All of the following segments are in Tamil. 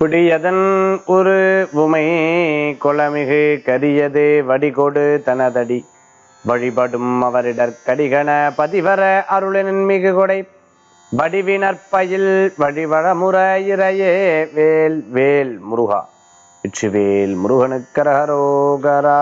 குடியதன் ஒரு உமை கொளமிகு கரியது வடிகொடு தனதடி வழிபடும் அவரிடர் கடிகன பதிவர அருளின் மிகு கொடை வடிவினற்பயில் வழிவழமுற இறையே வேல் வேல் முருகா வெற்றிவேல் முருகனுக்கரகரோகரா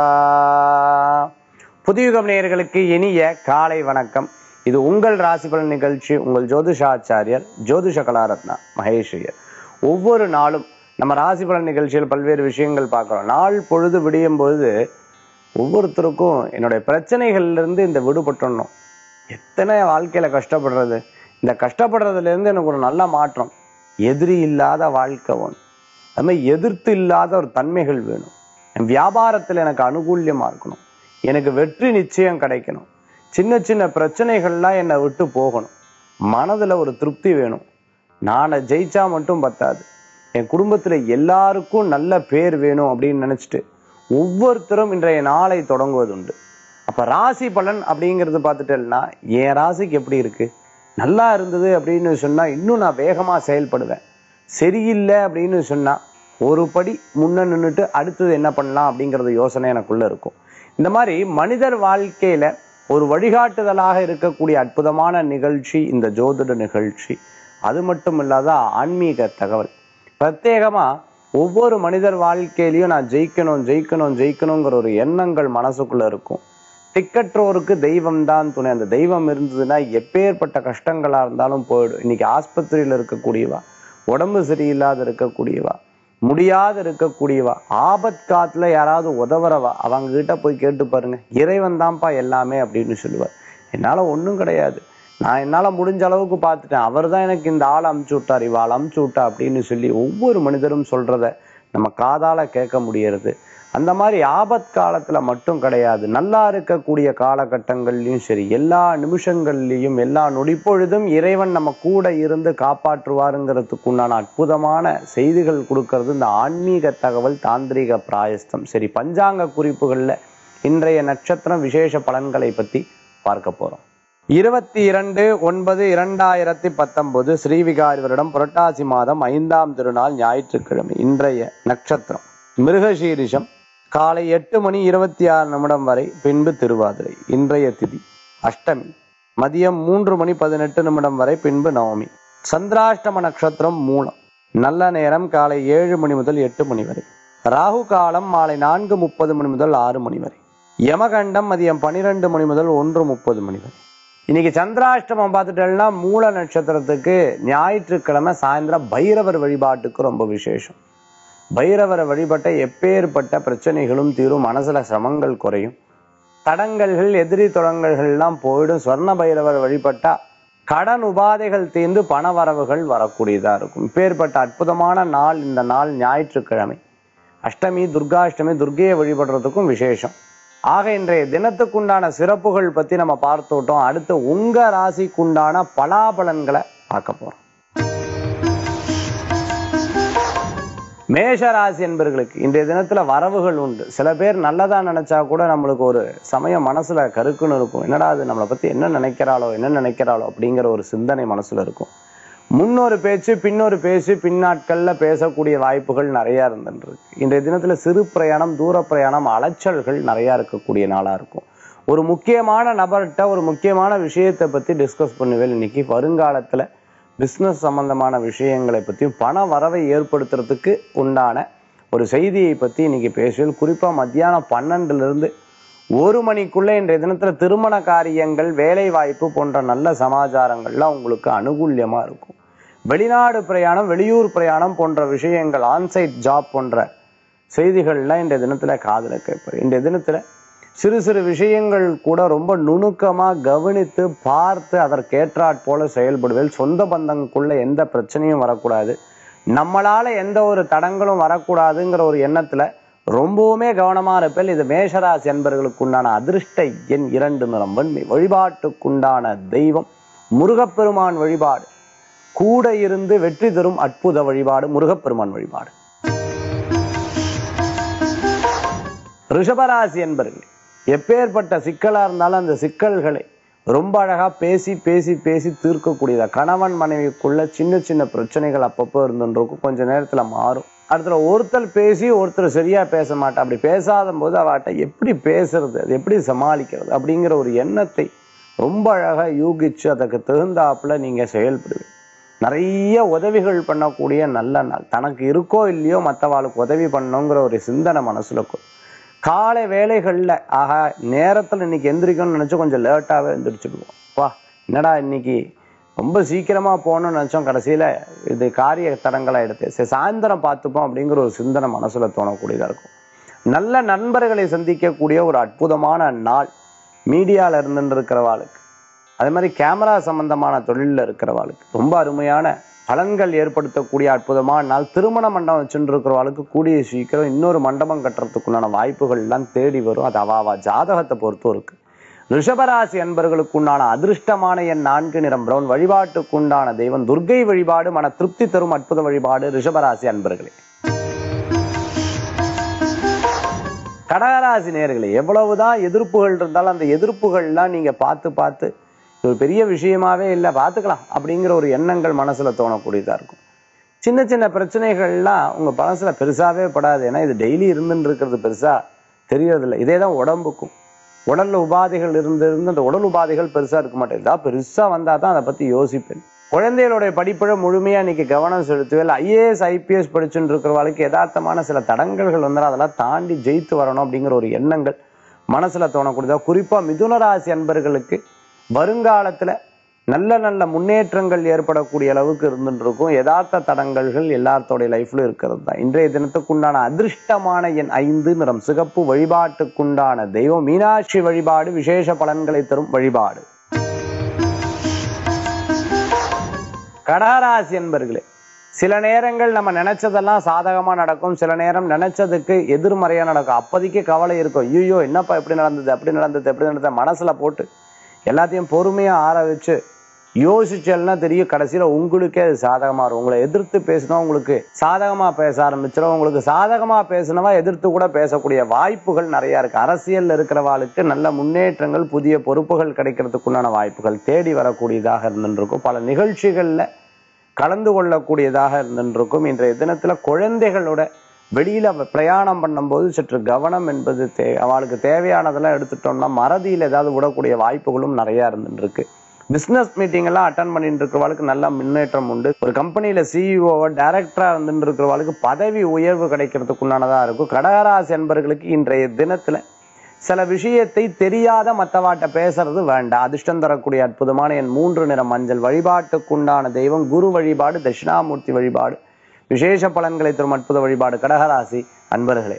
புதியுகம் நேயர்களுக்கு இனிய காலை வணக்கம் இது உங்கள் ராசி பலன் நிகழ்ச்சி உங்கள் ஜோதிஷாச்சாரியர் ஜோதிஷ கலாரத்னா மகேஷ்யர் ஒவ்வொரு நாளும் நம்ம ராசி பலன் நிகழ்ச்சியில் பல்வேறு விஷயங்கள் பார்க்குறோம் நாள் பொழுது விடியும் பொழுது ஒவ்வொருத்தருக்கும் என்னுடைய பிரச்சனைகள்ல இருந்து இந்த விடுபட்டுடணும் எத்தனை வாழ்க்கையில கஷ்டப்படுறது இந்த கஷ்டப்படுறதுல இருந்து எனக்கு ஒரு நல்ல மாற்றம் எதிரி இல்லாத வாழ்க்கை ஒன்று அது மாதிரி எதிர்த்து இல்லாத ஒரு தன்மைகள் வேணும் என் வியாபாரத்தில் எனக்கு அனுகூல்யமா இருக்கணும் எனக்கு வெற்றி நிச்சயம் கிடைக்கணும் சின்ன சின்ன பிரச்சனைகள்லாம் என்னை விட்டு போகணும் மனதுல ஒரு திருப்தி வேணும் நானை ஜெயிச்சா மட்டும் பத்தாது என் குடும்பத்துல எல்லாருக்கும் நல்ல பேர் வேணும் அப்படின்னு நினைச்சிட்டு ஒவ்வொருத்தரும் இன்றைய நாளை தொடங்குவதுண்டு அப்ப ராசி பலன் அப்படிங்கிறது பார்த்துட்டேன்னா என் ராசிக்கு எப்படி இருக்கு நல்லா இருந்தது அப்படின்னு சொன்னா இன்னும் நான் வேகமா செயல்படுவேன் சரியில்லை அப்படின்னு சொன்னா ஒரு படி முன்ன நின்றுட்டு அடுத்தது என்ன பண்ணலாம் அப்படிங்கிறது யோசனை எனக்குள்ள இருக்கும் இந்த மாதிரி மனிதர் வாழ்க்கையில ஒரு வழிகாட்டுதலாக இருக்கக்கூடிய அற்புதமான நிகழ்ச்சி இந்த ஜோதிட நிகழ்ச்சி அது மட்டும் இல்லாத ஆன்மீக தகவல் பிரத்யேகமா ஒவ்வொரு மனிதர் வாழ்க்கையிலையும் நான் ஜெயிக்கணும் ஜெயிக்கணும் ஜெயிக்கணுங்கிற ஒரு எண்ணங்கள் மனசுக்குள்ள இருக்கும் திக்கற்றோருக்கு தெய்வம் தான் துணை அந்த தெய்வம் இருந்ததுன்னா எப்பேற்பட்ட கஷ்டங்களா இருந்தாலும் போயிடும் இன்னைக்கு ஆஸ்பத்திரியில இருக்கக்கூடியவா உடம்பு சரியில்லாத இருக்கக்கூடியவா முடியாத இருக்கக்கூடியவா ஆபத் காத்துல யாராவது உதவுறவா அவங்க கிட்ட போய் கேட்டு பாருங்க இறைவன் தான்ப்பா எல்லாமே அப்படின்னு சொல்லுவார் என்னால ஒண்ணும் கிடையாது நான் என்னால முடிஞ்ச அளவுக்கு பார்த்துட்டேன் அவர் தான் எனக்கு இந்த ஆள் அமுச்சு விட்டார் இவாள் அமுச்சு விட்டா அப்படின்னு சொல்லி ஒவ்வொரு மனிதரும் சொல்றத நம்ம காதால கேட்க முடியறது அந்த மாதிரி ஆபத் காலத்துல மட்டும் கிடையாது நல்லா இருக்கக்கூடிய காலகட்டங்கள்லயும் சரி எல்லா நிமிஷங்கள்லயும் எல்லா நொடிப்பொழுதும் இறைவன் நம்ம கூட இருந்து காப்பாற்றுவாருங்கிறதுக்கு உண்டான அற்புதமான செய்திகள் கொடுக்கறது இந்த ஆன்மீக தகவல் தாந்திரிக பிராயஸ்தம் சரி பஞ்சாங்க குறிப்புகள்ல இன்றைய நட்சத்திரம் விசேஷ பலன்களை பத்தி பார்க்க போறோம் இருபத்தி இரண்டு ஒன்பது இரண்டாயிரத்தி பத்தொன்பது ஸ்ரீவிகாரி வருடம் புரட்டாசி மாதம் ஐந்தாம் திருநாள் ஞாயிற்றுக்கிழமை இன்றைய நட்சத்திரம் மிருகசீரிஷம் காலை எட்டு மணி இருபத்தி ஆறு நிமிடம் வரை பின்பு திருவாதிரை இன்றைய திதி அஷ்டமி மதியம் மூன்று மணி பதினெட்டு நிமிடம் வரை பின்பு நவமி சந்திராஷ்டம நட்சத்திரம் மூலம் நல்ல நேரம் காலை ஏழு மணி முதல் எட்டு மணி வரை ராகு காலம் மாலை நான்கு முப்பது மணி முதல் ஆறு மணி வரை யமகண்டம் மதியம் பனிரெண்டு மணி முதல் ஒன்று முப்பது மணி வரை இன்னைக்கு சந்திராஷ்டமம் பார்த்துட்டோம்னா மூல நட்சத்திரத்துக்கு ஞாயிற்றுக்கிழமை சாயந்தரம் பைரவர் வழிபாட்டுக்கு ரொம்ப விசேஷம் பைரவரை வழிபட்ட எப்பேற்பட்ட பிரச்சனைகளும் தீரும் மனசுல சிரமங்கள் குறையும் தடங்கல்கள் எதிரி தொடங்கல்கள்லாம் போயிடும் ஸ்வர்ண பைரவர் வழிபட்டா கடன் உபாதைகள் தீர்ந்து பண வரவுகள் வரக்கூடியதா இருக்கும் இப்பேற்பட்ட அற்புதமான நாள் இந்த நாள் ஞாயிற்றுக்கிழமை அஷ்டமி துர்காஷ்டமி துர்கையை வழிபடுறதுக்கும் விசேஷம் ஆக இன்றைய தினத்துக்குண்டான சிறப்புகள் பத்தி நம்ம பார்த்துட்டோம் அடுத்து உங்க ராசிக்குண்டான பலாபலன்களை பார்க்க போறோம் மேஷ ராசி என்பர்களுக்கு இன்றைய தினத்துல வரவுகள் உண்டு சில பேர் நல்லதா நினைச்சா கூட நம்மளுக்கு ஒரு சமயம் மனசுல கருக்குன்னு இருக்கும் என்னடா அது நம்மளை பத்தி என்ன நினைக்கிறாளோ என்ன நினைக்கிறாளோ அப்படிங்கிற ஒரு சிந்தனை மனசுல இருக்கும் முன்னொரு பேச்சு பின்னொரு பேச்சு பின்னாட்கள்ல பேசக்கூடிய வாய்ப்புகள் நிறைய இருந்துருக்கு இன்றைய தினத்துல சிறு பிரயாணம் தூர பிரயாணம் அலைச்சல்கள் நிறைய இருக்கக்கூடிய நாளா இருக்கும் ஒரு முக்கியமான நபர்கிட்ட ஒரு முக்கியமான விஷயத்தை பத்தி டிஸ்கஸ் பண்ணுவேன் இன்னைக்கு வருங்காலத்துல பிஸ்னஸ் சம்பந்தமான விஷயங்களை பற்றியும் பண வரவை ஏற்படுத்துறதுக்கு உண்டான ஒரு செய்தியை பற்றி இன்னைக்கு பேசுவேன் குறிப்பாக மத்தியானம் பன்னெண்டுல இருந்து ஒரு மணிக்குள்ள இன்றைய தினத்துல திருமண காரியங்கள் வேலை வாய்ப்பு போன்ற நல்ல சமாச்சாரங்கள்லாம் உங்களுக்கு அனுகூல்யமா இருக்கும் வெளிநாடு பிரயாணம் வெளியூர் பிரயாணம் போன்ற விஷயங்கள் ஆன்சைட் ஜாப் போன்ற செய்திகள்லாம் இன்றைய தினத்துல காதுல கேட்பேன் இன்றைய தினத்துல சிறு சிறு விஷயங்கள் கூட ரொம்ப நுணுக்கமா கவனித்து பார்த்து அதற்கேற்றாற் போல செயல்படுவேன் சொந்த பந்தங்களுக்குள்ள எந்த பிரச்சனையும் வரக்கூடாது நம்மளால எந்த ஒரு தடங்களும் வரக்கூடாதுங்கிற ஒரு எண்ணத்துல ரொம்பவுமே கவனமா இருப்பேன் இது மேஷராசி என்பர்களுக்கு உண்டான அதிர்ஷ்ட எண் இரண்டு நிறம் வெண்மை வழிபாட்டுக்குண்டான தெய்வம் முருகப்பெருமான் வழிபாடு கூட இருந்து வெற்றி தரும் அற்புத வழிபாடு முருகப்பெருமான் வழிபாடு ரிஷபராசி என்பர்கள் எப்பேற்பட்ட சிக்கலா இருந்தாலும் அந்த சிக்கல்களை ரொம்ப அழகா பேசி பேசி பேசி தீர்க்கக்கூடியதா கணவன் மனைவிக்குள்ள சின்ன சின்ன பிரச்சனைகள் அப்பப்போ இருந்துருக்கும் கொஞ்ச நேரத்துல மாறும் அடுத்த ஒருத்தர் பேசி ஒருத்தர் சரியா பேச மாட்டா அப்படி பேசாத போது அவட்ட எப்படி பேசுறது அது எப்படி சமாளிக்கிறது அப்படிங்கிற ஒரு எண்ணத்தை ரொம்ப அழகா யூகிச்சு அதுக்கு தகுந்தாப்புல நீங்க செயல்படுவீங்க நிறைய உதவிகள் பண்ணக்கூடிய நல்ல நாள் தனக்கு இருக்கோ இல்லையோ மற்றவாளுக்கு உதவி பண்ணணுங்கிற ஒரு சிந்தனை மனசுல இருக்கும் காலை வேலைகள்ல ஆஹா நேரத்துல இன்னைக்கு எந்திரிக்கணும்னு நினைச்சு கொஞ்சம் லேட்டாவே எந்திரிச்சிடுவோம் வா என்னடா இன்னைக்கு ரொம்ப சீக்கிரமா போகணும்னு நினைச்சோம் கடைசியில இது காரிய தடங்களா எடுத்து சரி சாயந்தரம் பார்த்துப்போம் அப்படிங்கிற ஒரு சிந்தனை மனசுல தோணக்கூடியதா இருக்கும் நல்ல நண்பர்களை சந்திக்கக்கூடிய ஒரு அற்புதமான நாள் மீடியால இருந்துட்டு இருக்கிறவாளுக்கு அதே மாதிரி கேமரா சம்பந்தமான தொழிலில் இருக்கிறவாளுக்கு ரொம்ப அருமையான பலன்கள் ஏற்படுத்தக்கூடிய அற்புதமான நாள் திருமண மண்டபம் வச்சுட்டு இருக்கிறவாளுக்கு கூடிய சீக்கிரம் இன்னொரு மண்டபம் கட்டுறதுக்குண்டான வாய்ப்புகள் எல்லாம் தேடி வரும் அது அவாவா ஜாதகத்தை பொறுத்தும் இருக்கு ரிஷபராசி அன்பர்களுக்குண்டான அதிர்ஷ்டமான என் நான்கு நிறம் பிரவுன் வழிபாட்டுக்குண்டான தெய்வம் துர்க்கை வழிபாடு மன திருப்தி தரும் அற்புத வழிபாடு ரிஷபராசி அன்பர்களே கடகராசி நேர்களே எவ்வளவுதான் எதிர்ப்புகள் இருந்தாலும் அந்த எதிர்ப்புகள்லாம் நீங்க பார்த்து பார்த்து இது ஒரு பெரிய விஷயமாவே இல்லை பார்த்துக்கலாம் அப்படிங்கிற ஒரு எண்ணங்கள் மனசுல தோணக்கூடியதா இருக்கும் சின்ன சின்ன பிரச்சனைகள்லாம் உங்க மனசுல பெருசாவே படாது ஏன்னா இது டெய்லி இருந்துன்னு இருக்கிறது பெருசா தெரியறதில்லை இதே தான் உடம்புக்கும் உடல்ல உபாதைகள் இருந்து இருந்து அந்த உடல் உபாதைகள் பெருசா இருக்க மாட்டேங்குது இதா பெருசா வந்தா தான் அதை பத்தி யோசிப்பேன் குழந்தைகளுடைய படிப்புல முழுமையா இன்னைக்கு கவனம் செலுத்துவேன் ஐஏஎஸ் ஐபிஎஸ் படிச்சுட்டு இருக்கிறவங்களுக்கு யதார்த்தமான சில தடங்கல்கள் வந்தாலும் அதெல்லாம் தாண்டி ஜெயித்து வரணும் அப்படிங்கிற ஒரு எண்ணங்கள் மனசுல தோணக்கூடியதா குறிப்பா மிதுன ராசி அன்பர்களுக்கு வருங்காலத்துல நல்ல நல்ல முன்னேற்றங்கள் ஏற்படக்கூடிய அளவுக்கு இருந்துட்டு இருக்கும் யதார்த்த தடங்கல்கள் எல்லாத்தோடைய லைஃப்ல இருக்கிறது தான் இன்றைய தினத்துக்குண்டான அதிர்ஷ்டமான என் ஐந்து நிறம் சிகப்பு வழிபாட்டுக்குண்டான தெய்வம் மீனாட்சி வழிபாடு விசேஷ பலன்களை தரும் வழிபாடு கடகராசி என்பர்களே சில நேரங்கள் நம்ம நினைச்சதெல்லாம் சாதகமா நடக்கும் சில நேரம் நினைச்சதுக்கு எதிர்மறையா நடக்கும் அப்போதைக்கு கவலை இருக்கும் ஐயோ என்னப்பா எப்படி நடந்தது அப்படி நடந்தது எப்படி நடந்தது மனசுல போட்டு எல்லாத்தையும் பொறுமையா ஆற வச்சு யோசிச்சல்னா தெரியும் கடைசியில உங்களுக்கே அது சாதகமா இருக்கும் உங்களை எதிர்த்து பேசினா உங்களுக்கு சாதகமா பேச ஆரம்பிச்சிடும் உங்களுக்கு சாதகமா பேசினவா எதிர்த்து கூட பேசக்கூடிய வாய்ப்புகள் நிறைய இருக்கு அரசியல்ல இருக்கிறவாளுக்கு நல்ல முன்னேற்றங்கள் புதிய பொறுப்புகள் கிடைக்கிறதுக்குண்டான வாய்ப்புகள் தேடி வரக்கூடியதாக இருந்துருக்கும் பல நிகழ்ச்சிகள்ல கலந்து கொள்ளக்கூடியதாக இருந்துருக்கும் இன்றைய தினத்துல குழந்தைகளோட வெளியில பிரயாணம் பண்ணும்போது சற்று கவனம் என்பது தே அவளுக்கு தேவையானதெல்லாம் எடுத்துட்டோம்னா மறதியில் ஏதாவது விடக்கூடிய வாய்ப்புகளும் நிறைய இருந்துருக்கு பிசினஸ் மீட்டிங் எல்லாம் அட்டன் பண்ணிட்டு இருக்கிறவளுக்கு நல்ல முன்னேற்றம் உண்டு ஒரு கம்பெனியில சிஇஓ டைரக்டரா இருந்துட்டு இருக்கிறவளுக்கு பதவி உயர்வு கிடைக்கிறதுக்குண்டானதா இருக்கும் கடகராசி என்பர்களுக்கு இன்றைய தினத்துல சில விஷயத்தை தெரியாத மத்தவாட்ட பேசுறது வேண்டாம் அதிர்ஷ்டம் தரக்கூடிய அற்புதமான என் மூன்று நிற மஞ்சள் வழிபாட்டுக்குண்டான தெய்வம் குரு வழிபாடு தட்சிணாமூர்த்தி வழிபாடு விசேஷ பலன்களை தரும் அற்புத வழிபாடு கடகராசி அன்பர்களே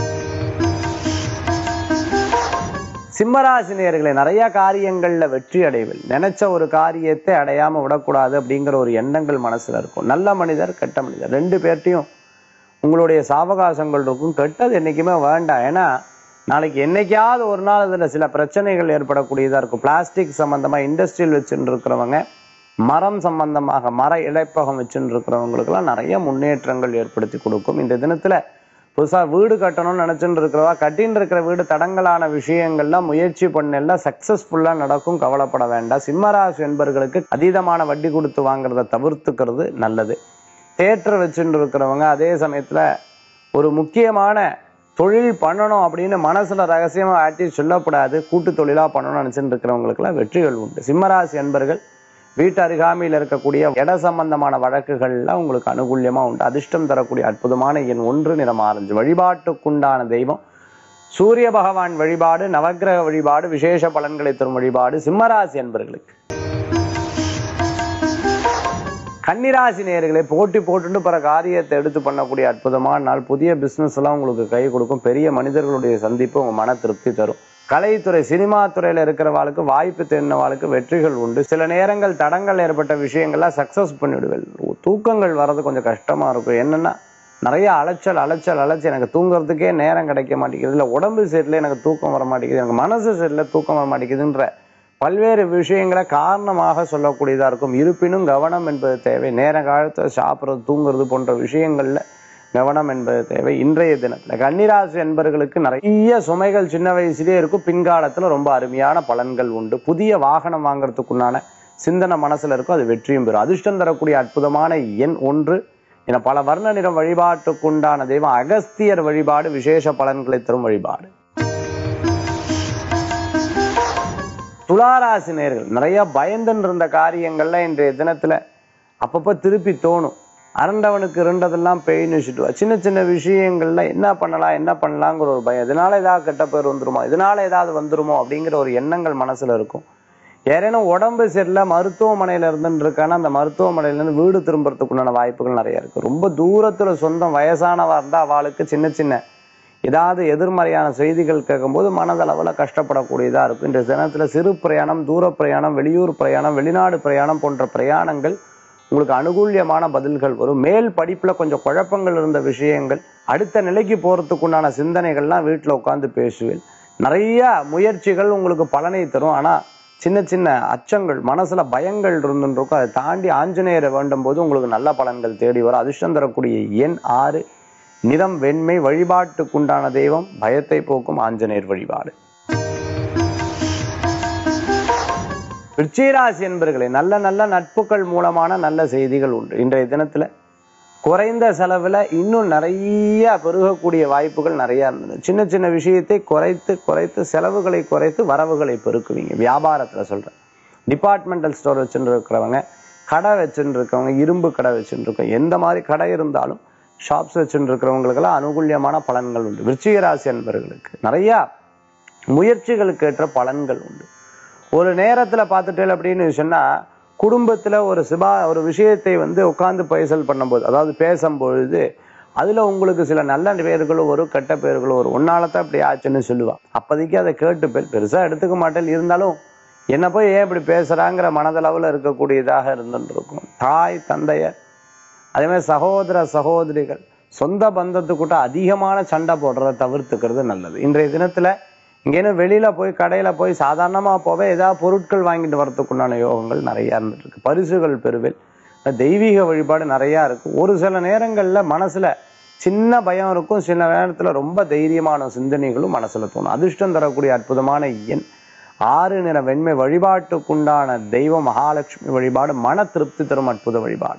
சிம்மராசி நேயர்களே நிறைய காரியங்கள்ல வெற்றி அடைவில் நினைச்ச ஒரு காரியத்தை அடையாம விடக்கூடாது அப்படிங்கிற ஒரு எண்ணங்கள் மனசுல இருக்கும் நல்ல மனிதர் கெட்ட மனிதர் ரெண்டு பேர்ட்டையும் உங்களுடைய சாவகாசங்கள் இருக்கும் கெட்டது என்னைக்குமே வேண்டாம் ஏன்னா நாளைக்கு என்னைக்காவது ஒரு நாள் இதுல சில பிரச்சனைகள் ஏற்படக்கூடியதா இருக்கும் பிளாஸ்டிக் சம்பந்தமா இண்டஸ்ட்ரியல் வச்சுட்டு இருக்கிறவங்க மரம் சம்பந்தமாக மர இழைப்பகம் வச்சுட்டு இருக்கிறவங்களுக்கெல்லாம் நிறைய முன்னேற்றங்கள் ஏற்படுத்தி கொடுக்கும் இந்த தினத்துல புதுசா வீடு கட்டணும்னு நினைச்சுட்டு இருக்கிறவா கட்டின்னு இருக்கிற வீடு தடங்கலான விஷயங்கள்லாம் முயற்சி பண்ணல சக்சஸ்ஃபுல்லா நடக்கும் கவலைப்பட வேண்டாம் சிம்மராசி என்பர்களுக்கு அதீதமான வட்டி கொடுத்து வாங்குறத தவிர்த்துக்கிறது நல்லது தேட்டர் வச்சுட்டு இருக்கிறவங்க அதே சமயத்துல ஒரு முக்கியமான தொழில் பண்ணணும் அப்படின்னு மனசுல ரகசியமா ஆட்டி சொல்லக்கூடாது கூட்டு தொழிலா பண்ணணும்னு நினைச்சுட்டு இருக்கிறவங்களுக்குலாம் வெற்றிகள் உண்டு சிம்மராசி என்பர்கள் வீட்டு அருகாமையில் இருக்கக்கூடிய இட சம்பந்தமான வழக்குகள்லாம் உங்களுக்கு அனுகூல்யமா உண்டு அதிர்ஷ்டம் தரக்கூடிய அற்புதமான எண் ஒன்று நிறம் ஆரஞ்சு வழிபாட்டுக்குண்டான தெய்வம் சூரிய பகவான் வழிபாடு நவக்கிரக வழிபாடு விசேஷ பலன்களை தரும் வழிபாடு சிம்மராசி என்பர்களுக்கு கன்னிராசி நேயர்களே போட்டி போட்டுட்டு பிற காரியத்தை எடுத்து பண்ணக்கூடிய அற்புதமான நாள் புதிய பிசினஸ் எல்லாம் உங்களுக்கு கை கொடுக்கும் பெரிய மனிதர்களுடைய சந்திப்பு உங்க மன திருப்தி தரும் கலைத்துறை சினிமா துறையில இருக்கிறவாளுக்கு வாய்ப்பு தெரிந்தவாளுக்கு வெற்றிகள் உண்டு சில நேரங்கள் தடங்கள் ஏற்பட்ட விஷயங்கள்லாம் சக்சஸ் பண்ணிவிடுவேன் தூக்கங்கள் வர்றது கொஞ்சம் கஷ்டமா இருக்கும் என்னன்னா நிறைய அலைச்சல் அலைச்சல் அலைச்சல் எனக்கு தூங்குறதுக்கே நேரம் கிடைக்க மாட்டேங்குது இல்லை உடம்பு சரியில்லை எனக்கு தூக்கம் வர மாட்டேங்குது எனக்கு மனசு சரியில்லை தூக்கம் வர மாட்டேங்குதுன்ற பல்வேறு விஷயங்களை காரணமாக சொல்லக்கூடியதா இருக்கும் இருப்பினும் கவனம் என்பது தேவை நேர காலத்துல சாப்பிட்றது தூங்குறது போன்ற விஷயங்கள்ல கவனம் என்பது தேவை இன்றைய தினத்துல கன்னிராசி என்பர்களுக்கு நிறைய சுமைகள் சின்ன வயசுலயே இருக்கும் பின்காலத்துல ரொம்ப அருமையான பலன்கள் உண்டு புதிய வாகனம் வாங்குறதுக்குண்டான சிந்தனை மனசுல இருக்கும் அது வெற்றியும் பெறும் அதிர்ஷ்டம் தரக்கூடிய அற்புதமான எண் ஒன்று என பல வர்ண நிறம் வழிபாட்டுக்குண்டான தெய்வம் அகஸ்தியர் வழிபாடு விசேஷ பலன்களை தரும் வழிபாடு துளாராசி நேர்கள் நிறைய பயந்துன்னு இருந்த காரியங்கள்ல இன்றைய தினத்துல அப்பப்போ திருப்பி தோணும் அரண்டவனுக்கு இருண்டதெல்லாம் பெயின் வச்சுட்டு சின்ன சின்ன விஷயங்கள்ல என்ன பண்ணலாம் என்ன பண்ணலாங்கிற ஒரு பயம் இதனால ஏதாவது கெட்ட பேர் வந்துருமோ இதனால ஏதாவது வந்துருமோ அப்படிங்கிற ஒரு எண்ணங்கள் மனசுல இருக்கும் யாரேனும் உடம்பு சரியில்லை மருத்துவமனையில இருந்துட்டு இருக்கானா அந்த மருத்துவமனையில இருந்து வீடு திரும்புறதுக்குண்டான வாய்ப்புகள் நிறைய இருக்கு ரொம்ப தூரத்துல சொந்தம் வயசானவா இருந்தா அவளுக்கு சின்ன சின்ன ஏதாவது எதிர்மறையான செய்திகள் கேட்கும்போது மனதளவுல கஷ்டப்படக்கூடியதா இருக்கும் இன்றைய தினத்துல சிறு பிரயாணம் தூர பிரயாணம் வெளியூர் பிரயாணம் வெளிநாடு பிரயாணம் போன்ற பிரயாணங்கள் உங்களுக்கு அனுகூல்யமான பதில்கள் வரும் மேல் படிப்புல கொஞ்சம் குழப்பங்கள் இருந்த விஷயங்கள் அடுத்த நிலைக்கு போறதுக்குண்டான சிந்தனைகள்லாம் வீட்டுல உட்கார்ந்து பேசுவேன் நிறைய முயற்சிகள் உங்களுக்கு பலனை தரும் ஆனா சின்ன சின்ன அச்சங்கள் மனசுல பயங்கள் இருந்துருக்கும் அதை தாண்டி ஆஞ்சநேயரை வேண்டும் போது உங்களுக்கு நல்ல பலன்கள் தேடி வரும் அதிர்ஷ்டம் தரக்கூடிய எண் ஆறு நிறம் வெண்மை வழிபாட்டுக்குண்டான தெய்வம் பயத்தை போக்கும் ஆஞ்சநேயர் வழிபாடு விருச்சிகராசி என்பர்களே நல்ல நல்ல நட்புகள் மூலமான நல்ல செய்திகள் உண்டு இன்றைய தினத்துல குறைந்த செலவுல இன்னும் நிறைய பெருகக்கூடிய வாய்ப்புகள் நிறைய இருந்தது சின்ன சின்ன விஷயத்தை குறைத்து குறைத்து செலவுகளை குறைத்து வரவுகளை பெருக்குவீங்க வியாபாரத்துல சொல்றேன் டிபார்ட்மெண்டல் ஸ்டோர் வச்சுட்டு இருக்கிறவங்க கடை வச்சுட்டு இருக்கவங்க இரும்பு கடை வச்சுட்டு இருக்கவங்க எந்த மாதிரி கடை இருந்தாலும் ஷாப்ஸ் வச்சுட்டு இருக்கிறவங்களுக்கெல்லாம் அனுகூல்யமான பலன்கள் உண்டு விருச்சிக ராசி என்பவர்களுக்கு நிறைய முயற்சிகளுக்கு ஏற்ற பலன்கள் உண்டு ஒரு நேரத்துல பார்த்துட்டேன் அப்படின்னு சொன்னா குடும்பத்துல ஒரு சிபா ஒரு விஷயத்தை வந்து உட்கார்ந்து பைசல் பண்ணும்போது அதாவது பேசும்பொழுது அதுல உங்களுக்கு சில நல்ல பேர்களும் ஒரு கெட்ட பேர்களும் ஒரு ஒன்னாலதான் இப்படி ஆச்சுன்னு சொல்லுவா அப்போதைக்கு அதை கேட்டு பெ- பெருசா எடுத்துக்க மாட்டேன் இருந்தாலும் என்ன போய் ஏன் இப்படி பேசுறாங்கிற மனதளவுல இருக்கக்கூடியதாக இருந்துட்டு இருக்கும் தாய் தந்தையர் அதே மாதிரி சகோதர சகோதரிகள் சொந்த பந்தத்துக்கிட்ட அதிகமான சண்டை போடுறதை தவிர்த்துக்கிறது நல்லது இன்றைய தினத்துல இங்கேன்னு வெளியில போய் கடையில போய் சாதாரணமா போவே ஏதாவது பொருட்கள் வாங்கிட்டு வரதுக்குண்டான யோகங்கள் நிறைய இருந்துட்டு இருக்கு பரிசுகள் பெறுவில் தெய்வீக வழிபாடு நிறைய இருக்கு ஒரு சில நேரங்கள்ல மனசுல சின்ன பயம் இருக்கும் சில நேரத்துல ரொம்ப தைரியமான சிந்தனைகளும் மனசுல தோணும் அதிர்ஷ்டம் தரக்கூடிய அற்புதமான எண் ஆறு நிற வெண்மை வழிபாட்டுக்குண்டான தெய்வம் மகாலட்சுமி வழிபாடு மன திருப்தி தரும் அற்புத வழிபாடு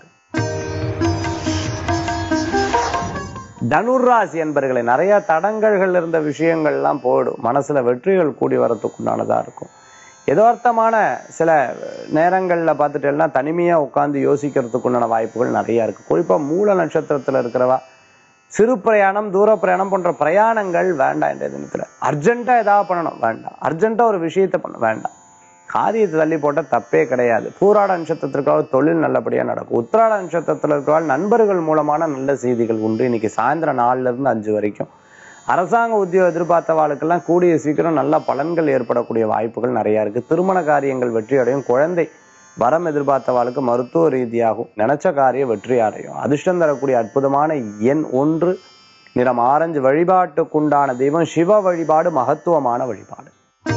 தனுர்ராசி என்பர்களை நிறைய தடங்கல்கள் இருந்த விஷயங்கள்லாம் போயிடும் மனசுல வெற்றிகள் கூடி வரத்துக்குண்டானதா இருக்கும் யதார்த்தமான சில நேரங்கள்ல பார்த்துட்டேன்னா தனிமையா உட்கார்ந்து யோசிக்கிறதுக்குண்டான வாய்ப்புகள் நிறைய இருக்கு குறிப்பா மூல நட்சத்திரத்துல இருக்கிறவா சிறு பிரயாணம் தூர பிரயாணம் போன்ற பிரயாணங்கள் வேண்டாம் இந்த தினத்துல அர்ஜென்ட்டா ஏதாவது பண்ணணும் வேண்டாம் அர்ஜென்ட்டா ஒரு விஷயத்தை பண்ண வேண்டாம் காரியத்தை தள்ளி போட்ட தப்பே கிடையாது பூராட நட்சத்திரத்திற்காக தொழில் நல்லபடியா நடக்கும் உத்திராட நட்சத்திரத்தில் இருக்கிறவங்க நண்பர்கள் மூலமான நல்ல செய்திகள் உண்டு இன்னைக்கு சாயந்தரம் நாலுல இருந்து அஞ்சு வரைக்கும் அரசாங்க உத்தியோகம் எதிர்பார்த்தவாளுக்கெல்லாம் கூடிய சீக்கிரம் நல்ல பலன்கள் ஏற்படக்கூடிய வாய்ப்புகள் நிறைய இருக்கு திருமண காரியங்கள் வெற்றி அடையும் குழந்தை வரம் எதிர்பார்த்தவாளுக்கு மருத்துவ ரீதியாகும் நினைச்ச காரியம் வெற்றி அடையும் அதிர்ஷ்டம் தரக்கூடிய அற்புதமான எண் ஒன்று நிறம் ஆரஞ்சு வழிபாட்டுக்குண்டான தெய்வம் சிவ வழிபாடு மகத்துவமான வழிபாடு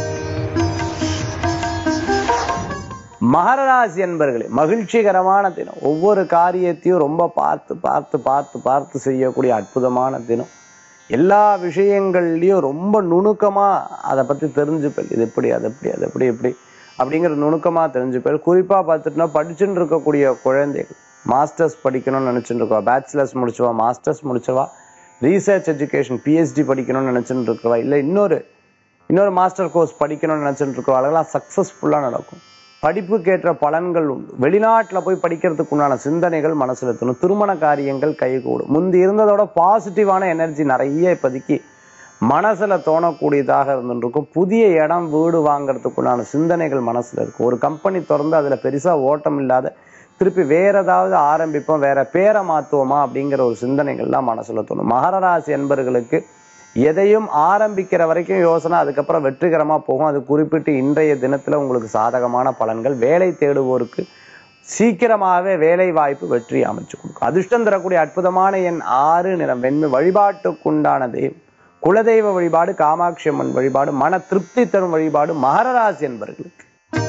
மகர ராசி என்பர்களே மகிழ்ச்சிகரமான தினம் ஒவ்வொரு காரியத்தையும் ரொம்ப பார்த்து பார்த்து பார்த்து பார்த்து செய்யக்கூடிய அற்புதமான தினம் எல்லா விஷயங்கள்லயும் ரொம்ப நுணுக்கமா அதை பத்தி தெரிஞ்சுப்பேன் இது எப்படி அது எப்படி அது எப்படி எப்படி அப்படிங்கிற நுணுக்கமா தெரிஞ்சுப்பேன் குறிப்பா பார்த்துட்டுனா படிச்சுட்டு இருக்கக்கூடிய குழந்தைகள் மாஸ்டர்ஸ் படிக்கணும்னு நினைச்சுட்டு இருக்கவா பேச்சுலர்ஸ் முடிச்சவா மாஸ்டர்ஸ் முடிச்சவா ரீசர்ச் எஜுகேஷன் பிஹெச்டி படிக்கணும்னு நினைச்சுட்டு இருக்கவா இல்ல இன்னொரு இன்னொரு மாஸ்டர் கோர்ஸ் படிக்கணும்னு நினைச்சிட்டு இருக்கவங்களெல்லாம் சக்சஸ்ஃபுல்லா நடக்கும் படிப்புக்கேற்ற பலன்கள் உண்டு வெளிநாட்டுல போய் படிக்கிறதுக்கு உண்டான சிந்தனைகள் மனசுல தோணும் திருமண காரியங்கள் கைகூடும் முந்தி இருந்ததோட பாசிட்டிவான எனர்ஜி நிறைய இப்போதைக்கு மனசுல தோணக்கூடியதாக இருந்துருக்கும் புதிய இடம் வீடு வாங்குறதுக்குண்டான சிந்தனைகள் மனசுல இருக்கும் ஒரு கம்பெனி திறந்து அதுல பெருசா ஓட்டம் இல்லாத திருப்பி வேற ஏதாவது ஆரம்பிப்போம் வேற பேரை மாத்துவோமா அப்படிங்கிற ஒரு சிந்தனைகள்லாம் மனசுல தோணும் மகர ராசி என்பர்களுக்கு எதையும் ஆரம்பிக்கிற வரைக்கும் யோசனை அதுக்கப்புறம் வெற்றிகரமா போகும் அது குறிப்பிட்டு இன்றைய தினத்துல உங்களுக்கு சாதகமான பலன்கள் வேலை தேடுவோருக்கு சீக்கிரமாகவே வேலை வாய்ப்பு வெற்றி அமைச்சு கொடுக்கும் அதிர்ஷ்டம் தரக்கூடிய அற்புதமான எண் ஆறு நிறம் வெண்மை வழிபாட்டுக்குண்டான தெய்வம் குலதெய்வ வழிபாடு காமாட்சி அம்மன் வழிபாடு மன திருப்தி தரும் வழிபாடு மகர ராசி என்பர்களுக்கு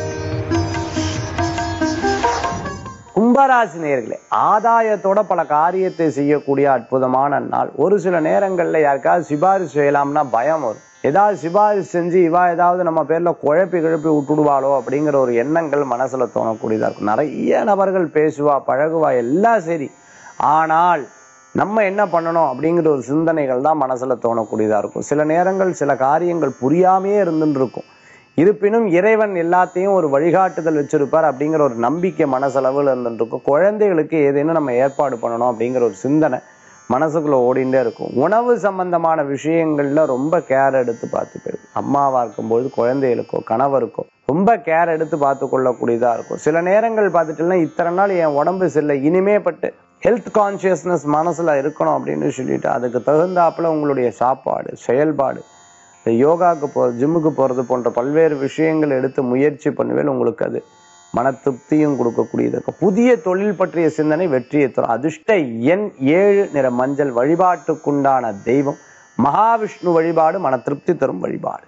கும்பராசி நேர்களே ஆதாயத்தோட பல காரியத்தை செய்யக்கூடிய அற்புதமான நாள் ஒரு சில நேரங்கள்ல யாருக்காவது சிபாரிசு செய்யலாம்னா பயம் வரும் ஏதாவது சிபாரிசு செஞ்சு இவா ஏதாவது நம்ம பேர்ல குழப்பி கிழப்பி விட்டுடுவாளோ அப்படிங்கிற ஒரு எண்ணங்கள் மனசுல தோணக்கூடியதா இருக்கும் நிறைய நபர்கள் பேசுவா பழகுவா எல்லாம் சரி ஆனால் நம்ம என்ன பண்ணணும் அப்படிங்கிற ஒரு சிந்தனைகள் தான் மனசுல தோணக்கூடியதா இருக்கும் சில நேரங்கள் சில காரியங்கள் புரியாமையே இருந்துட்டு இருக்கும் இருப்பினும் இறைவன் எல்லாத்தையும் ஒரு வழிகாட்டுதல் வச்சிருப்பார் அப்படிங்கிற ஒரு நம்பிக்கை மனசளவில் இருந்துட்டு இருக்கும் குழந்தைகளுக்கு ஏதேனும் நம்ம ஏற்பாடு பண்ணணும் அப்படிங்கிற ஒரு சிந்தனை மனசுக்குள்ள ஓடிண்டே இருக்கும் உணவு சம்பந்தமான விஷயங்கள்ல ரொம்ப கேர் எடுத்து பார்த்து போயிடும் அம்மாவா இருக்கும்பொழுது குழந்தைகளுக்கோ கணவருக்கோ ரொம்ப கேர் எடுத்து பார்த்து கொள்ளக்கூடியதா இருக்கும் சில நேரங்கள் பார்த்துட்டுனா இத்தனை நாள் என் உடம்பு சரியில்லை இனிமே பட்டு ஹெல்த் கான்சியஸ்னஸ் மனசுல இருக்கணும் அப்படின்னு சொல்லிட்டு அதுக்கு தகுந்தாப்புல உங்களுடைய சாப்பாடு செயல்பாடு இந்த யோகாவுக்கு போ ஜிம்முக்கு போறது போன்ற பல்வேறு விஷயங்கள் எடுத்து முயற்சி பண்ணுவேன் உங்களுக்கு அது மன திருப்தியும் கொடுக்கக்கூடியது இருக்கும் புதிய தொழில் பற்றிய சிந்தனை வெற்றியை தரும் அதிர்ஷ்ட எண் ஏழு நிற மஞ்சள் வழிபாட்டுக்குண்டான தெய்வம் மகாவிஷ்ணு வழிபாடு மன திருப்தி தரும் வழிபாடு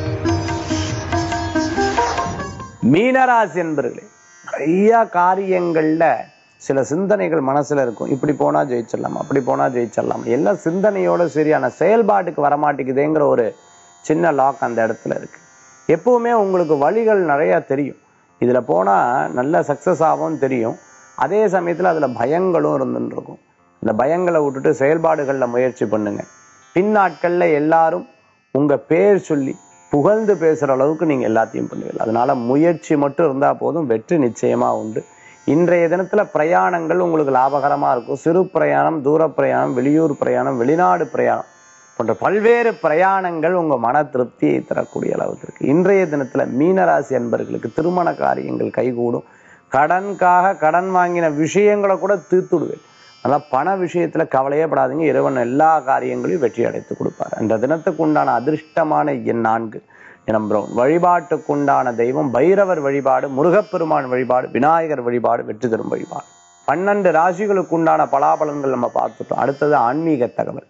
மீனராசி என்பர்களே நிறைய காரியங்கள்ல சில சிந்தனைகள் மனசுல இருக்கும் இப்படி போனா ஜெயிச்சிடலாம் அப்படி போனா ஜெயிச்சிடலாம் எல்லாம் சிந்தனையோட சரியான செயல்பாட்டுக்கு வரமாட்டேங்குதேங்கிற ஒரு சின்ன லாக் அந்த இடத்துல இருக்கு எப்பவுமே உங்களுக்கு வழிகள் நிறைய தெரியும் இதுல போனா நல்ல சக்சஸ் ஆகும் தெரியும் அதே சமயத்துல அதுல பயங்களும் இருந்துட்டு இருக்கும் இந்த பயங்களை விட்டுட்டு செயல்பாடுகள்ல முயற்சி பண்ணுங்க பின்னாட்கள்ல எல்லாரும் உங்க பேர் சொல்லி புகழ்ந்து பேசுற அளவுக்கு நீங்க எல்லாத்தையும் பண்ணுவீங்க அதனால முயற்சி மட்டும் இருந்தா போதும் வெற்றி நிச்சயமா உண்டு இன்றைய தினத்துல பிரயாணங்கள் உங்களுக்கு லாபகரமா இருக்கும் சிறு பிரயாணம் தூர பிரயாணம் வெளியூர் பிரயாணம் வெளிநாடு பிரயாணம் போன்ற பல்வேறு பிரயாணங்கள் உங்க மன திருப்தியை தரக்கூடிய அளவுக்கு இருக்கு இன்றைய தினத்துல மீனராசி அன்பர்களுக்கு திருமண காரியங்கள் கைகூடும் கடனுக்காக கடன் வாங்கின விஷயங்களை கூட தீர்த்துடுவேன் அதனால பண விஷயத்துல கவலையே படாதீங்க இறைவன் எல்லா காரியங்களையும் வெற்றி அடைத்து கொடுப்பார் அந்த தினத்துக்கு உண்டான அதிர்ஷ்டமான எண் நான்கு நிறம் பிரவுன் வழிபாட்டுக்குண்டான தெய்வம் பைரவர் வழிபாடு முருகப்பெருமான் வழிபாடு விநாயகர் வழிபாடு வெற்றி தரும் வழிபாடு பன்னெண்டு ராசிகளுக்கு உண்டான பலாபலன்கள் நம்ம பார்த்துட்டோம் அடுத்தது ஆன்மீக தகவல்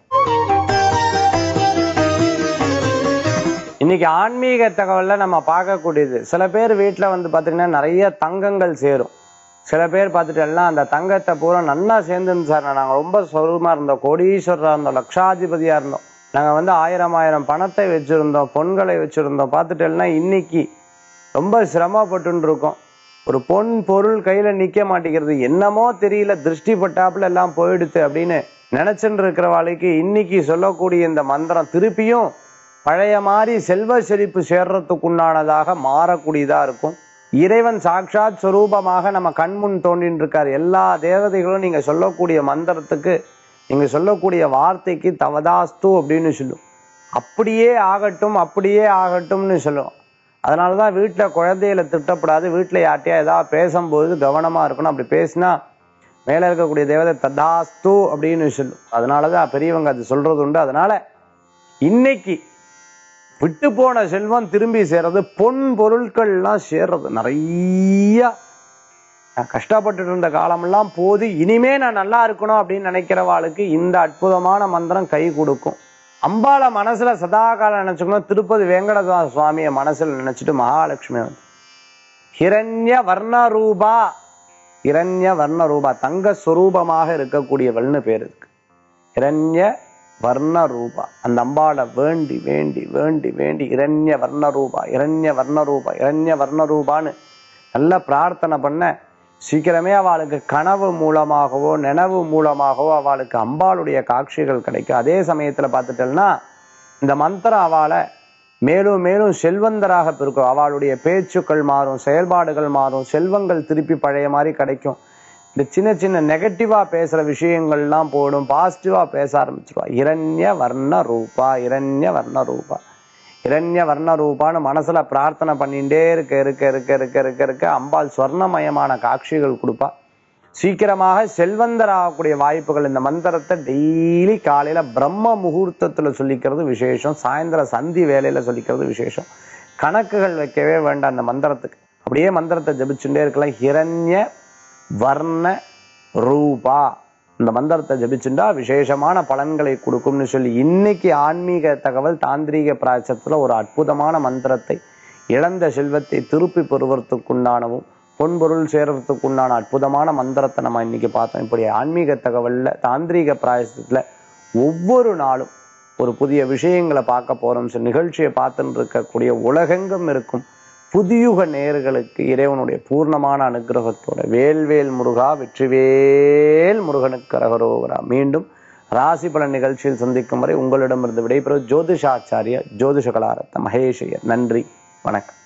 இன்னைக்கு ஆன்மீக தகவல்ல நம்ம பார்க்கக்கூடியது சில பேர் வீட்டுல வந்து பாத்தீங்கன்னா நிறைய தங்கங்கள் சேரும் சில பேர் பார்த்துட்டு எல்லாம் அந்த தங்கத்தை பூரா நன்னா சேர்ந்துருந்து சார் நாங்க ரொம்ப சொருமா இருந்தோம் கோடீஸ்வரரா இருந்தோம் லட்சாதிபதியா இருந்தோம் நாங்க வந்து ஆயிரம் ஆயிரம் பணத்தை வச்சிருந்தோம் பொன்களை வச்சிருந்தோம் பார்த்துட்டு எல்லாம் இன்னைக்கு ரொம்ப சிரமப்பட்டு இருக்கோம் ஒரு பொன் பொருள் கையில நிக்க மாட்டேங்கிறது என்னமோ தெரியல திருஷ்டி பட்டாப்புல எல்லாம் போயிடுது அப்படின்னு நினைச்சுட்டு இருக்கிறவாளுக்கு இன்னைக்கு சொல்லக்கூடிய இந்த மந்திரம் திருப்பியும் பழைய மாதிரி செல்வ செழிப்பு சேர்றதுக்குண்டானதாக மாறக்கூடியதா இருக்கும் இறைவன் சாட்சாத் சொரூபமாக நம்ம கண்முன் தோன்றின்னு இருக்கார் எல்லா தேவதைகளும் நீங்க சொல்லக்கூடிய மந்திரத்துக்கு நீங்க சொல்லக்கூடிய வார்த்தைக்கு தவதாஸ்து அப்படின்னு சொல்லும் அப்படியே ஆகட்டும் அப்படியே ஆகட்டும்னு சொல்லுவோம் அதனால தான் வீட்டில் குழந்தைகளை திட்டப்படாது வீட்டில் யார்ட்டையா ஏதாவது பேசும்போது கவனமாக இருக்கணும் அப்படி பேசினா மேலே இருக்கக்கூடிய தேவதை ததாஸ்து அப்படின்னு சொல்லும் அதனால தான் பெரியவங்க அது சொல்றது உண்டு அதனால இன்னைக்கு விட்டு போன செல்வம் திரும்பி சேர்றது பொன் பொருட்கள்லாம் சேர்றது நிறைய நான் கஷ்டப்பட்டுட்டு இருந்த காலமெல்லாம் போது இனிமே நான் நல்லா இருக்கணும் அப்படின்னு நினைக்கிறவாளுக்கு இந்த அற்புதமான மந்திரம் கை கொடுக்கும் அம்பாளை மனசுல சதா காலம் நினைச்சுக்கணும் திருப்பதி வெங்கடதாச சுவாமியை மனசுல நினைச்சிட்டு மகாலட்சுமி வந்து ஹிரண்ய வர்ண ரூபா ஹிரண்ய வர்ண ரூபா தங்க ஸ்வரூபமாக இருக்கக்கூடியவள்னு பேர் இருக்கு ஹிரண்ய வர்ண ரூபா அந்த அம்பாளை வேண்டி வேண்டி வேண்டி வேண்டி இரண்ய வர்ண ரூபா இரண்ய வர்ண ரூபா இரண்ய வர்ண ரூபான்னு நல்லா பிரார்த்தனை பண்ண சீக்கிரமே அவளுக்கு கனவு மூலமாகவோ நினைவு மூலமாகவோ அவளுக்கு அம்பாளுடைய காட்சிகள் கிடைக்கும் அதே சமயத்துல பார்த்துட்டோம்னா இந்த மந்திரம் அவளை மேலும் மேலும் செல்வந்தராக பெருக்கும் அவளுடைய பேச்சுக்கள் மாறும் செயல்பாடுகள் மாறும் செல்வங்கள் திருப்பி பழைய மாதிரி கிடைக்கும் இந்த சின்ன சின்ன நெகட்டிவா பேசுற விஷயங்கள்லாம் போடும் பாசிட்டிவா பேச ஆரம்பிச்சிருவா இரண்ய வர்ண ரூபா இரண்ய வர்ண ரூபா இரண்ய வர்ண ரூபான்னு மனசுல பிரார்த்தனை பண்ணிட்டே இருக்க இருக்க இருக்க இருக்க இருக்க இருக்க அம்பாள் சொர்ணமயமான காட்சிகள் கொடுப்பா சீக்கிரமாக செல்வந்தராகக்கூடிய வாய்ப்புகள் இந்த மந்திரத்தை டெய்லி காலையில பிரம்ம முகூர்த்தத்துல சொல்லிக்கிறது விசேஷம் சாயந்தர சந்தி வேலையில சொல்லிக்கிறது விசேஷம் கணக்குகள் வைக்கவே வேண்டாம் அந்த மந்திரத்துக்கு அப்படியே மந்திரத்தை ஜபிச்சுட்டே இருக்கலாம் ஹிரண்ய வர்ண ரூபா இந்த மந்திரத்தை ஜபிச்சுட்டா விசேஷமான பலன்களை கொடுக்கும்னு சொல்லி இன்னைக்கு ஆன்மீக தகவல் தாந்திரீக பிராச்சத்துல ஒரு அற்புதமான மந்திரத்தை இழந்த செல்வத்தை திருப்பி பெறுவதற்குண்டானவும் பொன்பொருள் சேர்றதுக்குண்டான அற்புதமான மந்திரத்தை நம்ம இன்னைக்கு பார்த்தோம் இப்படி ஆன்மீக தகவல்ல தாந்திரீக பிராயசத்துல ஒவ்வொரு நாளும் ஒரு புதிய விஷயங்களை பார்க்க போறோம் சொல்லி நிகழ்ச்சியை பார்த்துட்டு இருக்கக்கூடிய உலகெங்கும் இருக்கும் புதியுக நேயர்களுக்கு இறைவனுடைய பூர்ணமான அனுகிரகத்தோட வேல்வேல் முருகா வெற்றிவேல் முருகனுக்கு அரகரோகரா மீண்டும் ராசி பலன் நிகழ்ச்சியில் சந்திக்கும் வரை உங்களிடமிருந்து விடைபெறும் ஜோதிஷாச்சாரிய ஜோதிஷ கலாரத்ன மகேஷையர் நன்றி வணக்கம்